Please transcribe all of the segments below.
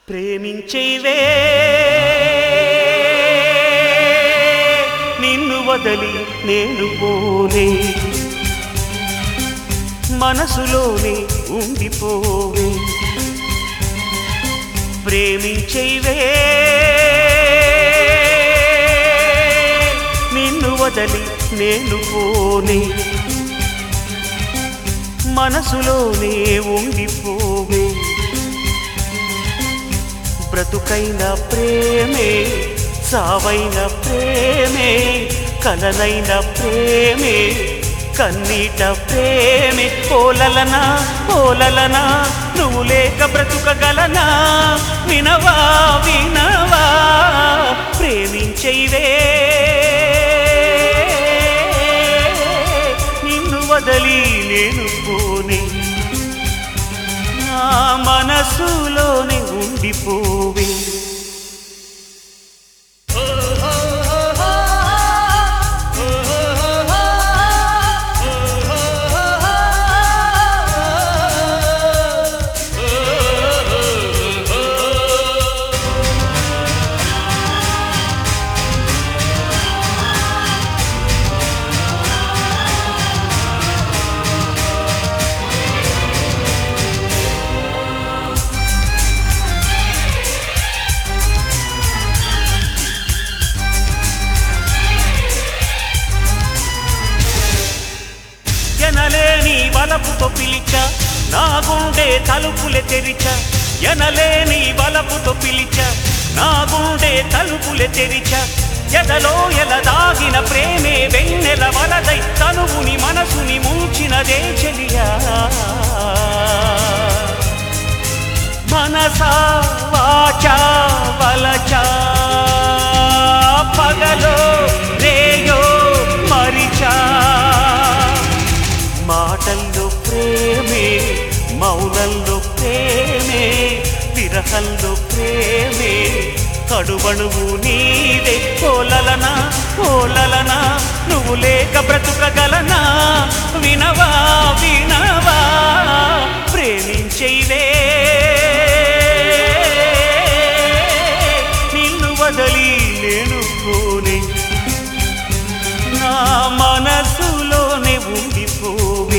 ప్రేమించేవే నిన్ను వదలి నేను పోనే మనసులోనే ఉండిపోవే ప్రేమించేవే నిన్ను వదలి నేను పోనే మనసులోనే ఉండిపోవే బ్రతుకైన ప్రేమే సావైన ప్రేమే కలనైన ప్రేమే కన్నీట ప్రేమే పోలలనా పోలలనా నువ్వు లేక బ్రతుకగలనా వినవా వినవా ప్రేమించైవే నిన్ను వదలి నేను పోనే నా మనసులోనే ఉండిపోవే ఎనలేని వలపుతో పిలిచ నా గుండె తలుపులే తెరిచ ఎనలేని వలపుతో పిలిచ నా గుండె తలుపులే తెరిచ ఎదలో ఎల దాగిన ప్రేమే వెన్నెల వలదై తనువుని మనసుని ముంచినదే చెలియా మనసా వాచా వలచా పగలో రేయో మరిచా మాటల్లో ప్రేమే మౌనంలో ప్రేమే విరహంలో ప్రేమే కడుబణువు నీదే పోలలనా పోలలనా నువ్వు లేక బ్రతుకగలనా వినవా వినవా ప్రేమించైవే నిన్ను వదలి నేను పోనే నా మనసులోనే ఉండిపోవే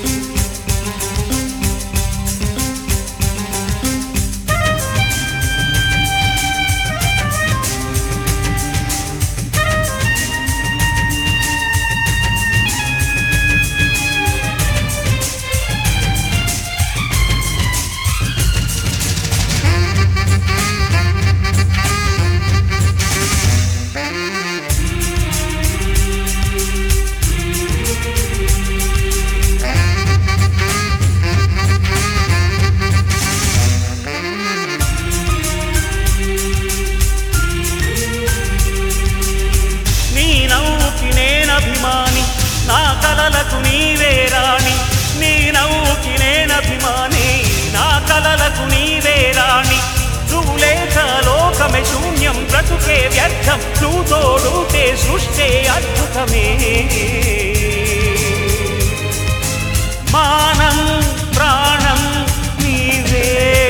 నీ నవ్వుకి నేనభిమాని నా కలలకు నీవే రాణి నీ నవ్వుకి నేనభిమాని నా కలలకు నీవే రాణి నువ్వు లేక లోకమే శూన్యం బ్రతుకే వ్యర్థం నువ్వు తోడుతే సృష్టే అద్భుతమే మానం ప్రాణం నీవే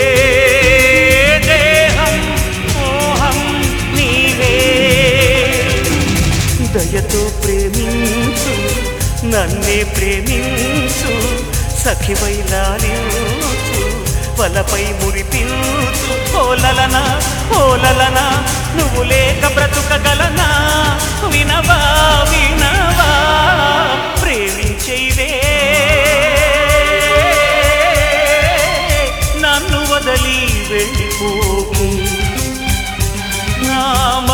దేహం మోహం నీవే దయతో ప్రేమించు నన్నే ప్రేమించు సఖివై లాలించు వలపై మురిపించు ఓలలనా ఓలలనా నువ్వు లేక బ్రతుకగలనా వినవా వినవా ప్రేమించైవే నన్ను వదలి వెళ్ళిపోకు నా